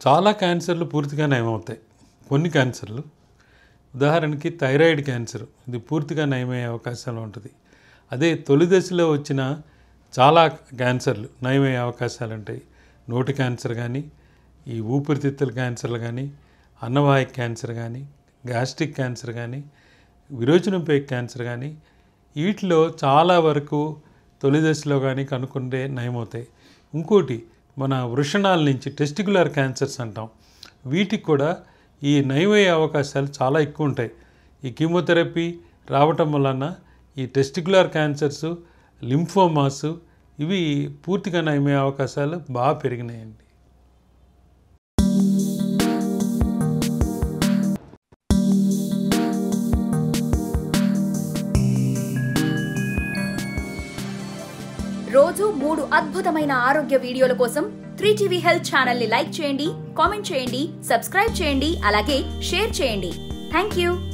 చాలా క్యాన్సర్లు పూర్తిగా నయమవుతాయి కొన్ని క్యాన్సర్లు ఉదాహరణకి థైరాయిడ్ క్యాన్సర్ ఇది పూర్తిగా నయమయ్యే అవకాశాలు ఉంటుంది అదే తొలి దశలో వచ్చిన చాలా క్యాన్సర్లు నయమయ్యే అవకాశాలు ఉంటాయి నోటి క్యాన్సర్ కానీ ఈ ఊపిరితిత్తుల క్యాన్సర్లు కానీ అన్నవాహిక క్యాన్సర్ కానీ గ్యాస్ట్రిక్ క్యాన్సర్ కానీ విరోచనంపై క్యాన్సర్ కానీ వీటిలో చాలా వరకు తొలి దశలో కానీ కనుక్కుంటే నయమవుతాయి ఇంకోటి మన వృషణాల నుంచి టెస్టికులర్ క్యాన్సర్స్ అంటాం వీటికి కూడా ఈ నయమయ్యే అవకాశాలు చాలా ఎక్కువ ఉంటాయి ఈ కీమోథెరపీ రావటం వలన ఈ టెస్టికులర్ క్యాన్సర్స్ లింఫోమాస్ ఇవి పూర్తిగా నయమయ్యే అవకాశాలు బాగా పెరిగినాయండి రోజు మూడు అద్భుతమైన ఆరోగ్య వీడియోల కోసం త్రీ టీవీ హెల్త్ ఛానల్ ని లైక్ చేయండి కామెంట్ చేయండి సబ్స్క్రైబ్ చేయండి అలాగే షేర్ చేయండి థ్యాంక్ యూ